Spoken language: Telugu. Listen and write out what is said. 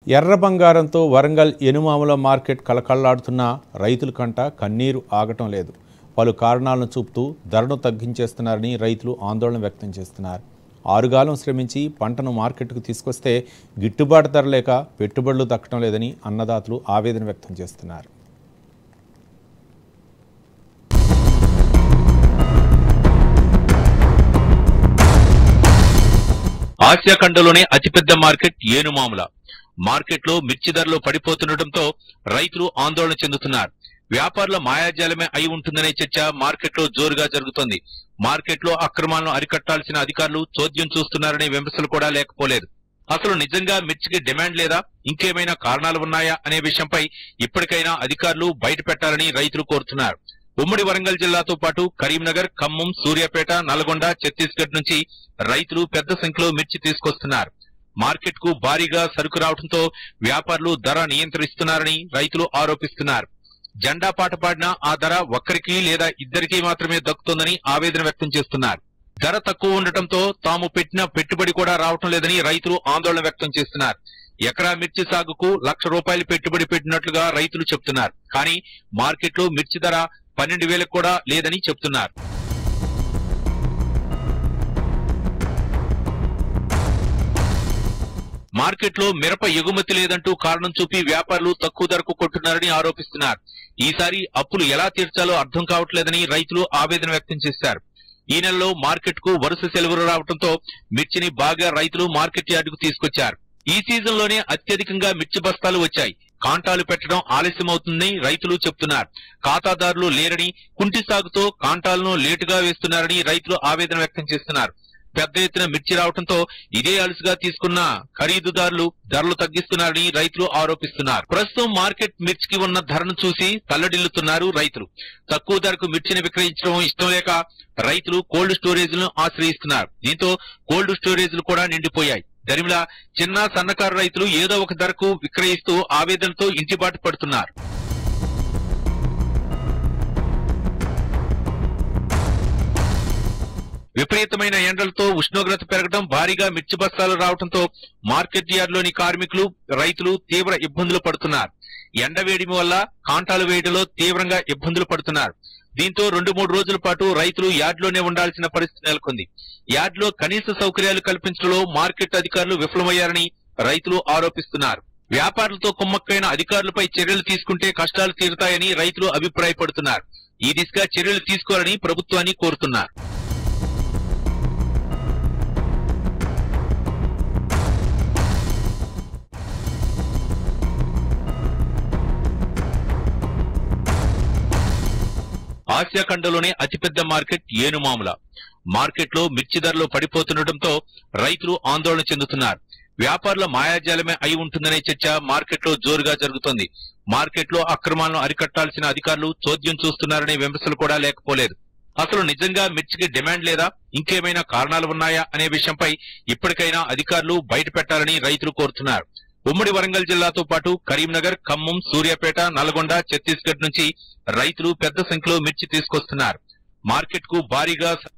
ఎర్ర బంగారంతో వరంగల్ ఎనుమాముల మార్కెట్ కలకళ్లాడుతున్న రైతుల కంట కన్నీరు ఆగటం లేదు పలు కారణాలను చూపుతూ ధరను తగ్గించేస్తున్నారని రైతులు ఆందోళన వ్యక్తం చేస్తున్నారు ఆరుగాలం శ్రమించి పంటను మార్కెట్కు తీసుకొస్తే గిట్టుబాటు ధర లేక పెట్టుబడులు దక్కడం లేదని అన్నదాతలు ఆవేదన వ్యక్తం చేస్తున్నారు ఆసియా ఖండంలోనే అతిపెద్ద మార్కెట్ ఏనుమాముల మార్కెట్ లో మిర్చి ధరలు పడిపోతుండటంతో రైతులు ఆందోళన చెందుతున్నారు వ్యాపారుల మాయాజాలమే అయి ఉంటుందనే చర్చ మార్కెట్ లో జోరుగా జరుగుతోంది మార్కెట్ లో అక్రమాలను అరికట్టాల్సిన అధికారులు చోద్యం చూస్తున్నారనే విమర్శలు కూడా లేకపోలేదు అసలు నిజంగా మిర్చికి డిమాండ్ లేదా ఇంకేమైనా కారణాలు ఉన్నాయా అనే విషయంపై ఇప్పటికైనా అధికారులు బయట పెట్టాలని రైతులు కోరుతున్నారు ఉమ్మడి వరంగల్ జిల్లాతో పాటు కరీంనగర్ ఖమ్మం సూర్యాపేట నల్గొండ ఛత్తీస్గఢ్ నుంచి రైతులు పెద్ద సంఖ్యలో మిర్చి తీసుకొస్తున్నారు మార్కెట్ కు భారీగా సరుకు రావడంతో వ్యాపారులు ధర నియంత్రిస్తున్నారని రైతులు ఆరోపిస్తున్నారు జెండా పాట పాడినా ఆ ధర ఒక్కరికి లేదా ఇద్దరికి మాత్రమే దక్కుతోందని ఆవేదన వ్యక్తం చేస్తున్నారు ధర తక్కువ ఉండటంతో తాము పెట్టిన పెట్టుబడి కూడా రావటం లేదని రైతులు ఆందోళన వ్యక్తం చేస్తున్నారు ఎకరా మిర్చి సాగుకు లక్ష రూపాయలు పెట్టుబడి పెట్టినట్లుగా రైతులు చెప్తున్నారు కానీ మార్కెట్ లో మిర్చి ధర పన్నెండు వేలకు కూడా లేదని చెప్తున్నారు మార్కెట్ లో మిరప ఎగుమతి లేదంటూ కారణం చూపి వ్యాపారులు తక్కువ ధరకు కొంటున్నారని ఆరోపిస్తున్నారు ఈసారి అప్పులు ఎలా తీర్చాలో అర్థం కావట్లేదని రైతులు ఆవేదన వ్యక్తం చేశారు ఈ నెలలో మార్కెట్ కు వరుస సెలవులు రావడంతో మిర్చిని బాగా రైతులు మార్కెట్ యార్డుకు తీసుకొచ్చారు ఈ సీజన్ లోనే అత్యధికంగా మిర్చి బస్తాలు వచ్చాయి కాంటాలు పెట్టడం ఆలస్యమవుతుందని రైతులు చెప్తున్నారు ఖాతాదారులు లేరని కుంటి సాగుతో కాంటాలను లేటుగా వేస్తున్నారని రైతులు ఆవేదన వ్యక్తం చేస్తున్నారు పెద్ద ఎత్తున మిర్చి రావడంతో ఇదే అలుసుగా తీసుకున్న ఖరీదుదారులు ధరలు తగ్గిస్తున్నారని రైతులు ఆరోపిస్తున్నారు ప్రస్తుతం మార్కెట్ మిర్చికి ఉన్న ధరను చూసి తల్లడిల్లుతున్నారు రైతులు తక్కువ ధరకు మిర్చిని విక్రయించడం ఇష్టం లేక రైతులు కోల్డ్ స్టోరేజ్లను ఆశ్రయిస్తున్నారు దీంతో కోల్డ్ స్టోరేజ్లు కూడా నిండిపోయాయి దరిమిల చిన్న సన్నకారు రైతులు ఏదో ఒక ధరకు విక్రయిస్తూ ఆవేదనతో ఇంటిబాటు పడుతున్నారు విపరీతమైన ఎండలతో ఉష్ణోగ్రత పెరగడం భారీగా మిర్చి బస్తాలు రావడంతో మార్కెట్ యార్డ్లోని కార్మికులు రైతులు తీవ్ర ఇబ్బందులు పడుతున్నారు ఎండ వేడిమి వల్ల కాంటాలు వేయడంలో తీవ్రంగా ఇబ్బందులు పడుతున్నారు దీంతో రెండు మూడు రోజుల పాటు రైతులు యార్డ్లోనే ఉండాల్సిన పరిస్థితి నెలకొంది యార్డ్లో కనీస సౌకర్యాలు కల్పించడంలో మార్కెట్ అధికారులు విఫలమయ్యారని రైతులు ఆరోపిస్తున్నారు వ్యాపారులతో కుమ్మక్కైన అధికారులపై చర్యలు తీసుకుంటే కష్టాలు తీరుతాయని రైతులు అభిప్రాయపడుతున్నారు ఈ దిశగా చర్యలు తీసుకోవాలని ప్రభుత్వాన్ని కోరుతున్నారు ఆసియా ఖండంలోనే అతిపెద్ద మార్కెట్ ఏనుమాముల మార్కెట్ లో మిర్చి ధరలు పడిపోతుండటంతో రైతులు ఆందోళన చెందుతున్నారు వ్యాపారుల మాయాజాలమే అయి ఉంటుందనే చర్చ మార్కెట్ లో జోరుగా జరుగుతోంది మార్కెట్ లో అక్రమాలను అరికట్టాల్సిన అధికారులు చోద్యం చూస్తున్నారనే విమర్శలు కూడా లేకపోలేదు అసలు నిజంగా మిర్చికి డిమాండ్ లేదా ఇంకేమైనా కారణాలు ఉన్నాయా అనే విషయంపై ఇప్పటికైనా అధికారులు బయట పెట్టాలని రైతులు కోరుతున్నారు ఉమ్మడి వరంగల్ జిల్లాతో పాటు కరీంనగర్ ఖమ్మం సూర్యాపేట నల్గొండ ఛత్తీస్గఢ్ నుంచి రైతులు పెద్ద సంఖ్యలో మిర్చి తీసుకొస్తున్నారు మార్కెట్ కు భారీగా